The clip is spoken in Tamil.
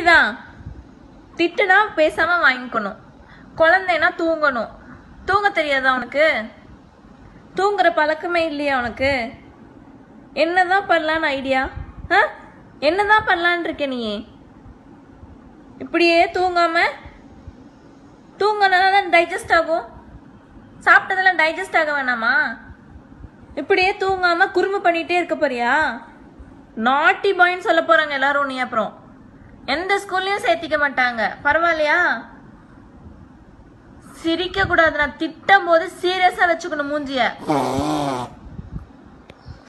தான் திட்டுனா பேசாம வாங்கிக்கணும் குழந்தைனா தூங்கணும் தூங்க தெரியாதா உனக்கு தூங்குற பழக்கமே இல்லையா உனக்கு என்னதான் பண்ணலான்னு ஐடியா ஆ என்னதான் பண்ணலான்னு இருக்க நீ இப்படியே தூங்காம தூங்கினா தான் டைஜஸ்ட் ஆகும் சாப்பிட்டதெல்லாம் டைஜஸ்ட் ஆக வேணாமா இப்படியே தூங்காம குறும்பு பண்ணிட்டே இருக்க போறியா நாட்டி பாய்ன்னு சொல்ல போறாங்க எல்லாரும் நீ அப்புறம் எந்த ஸ்கூல்லயும் சேர்த்திக்க மாட்டாங்க பரவாயில்லையா சிரிக்க கூடாது நான் திட்டும் போது சீரியஸா வச்சுக்கணும் மூஞ்சிய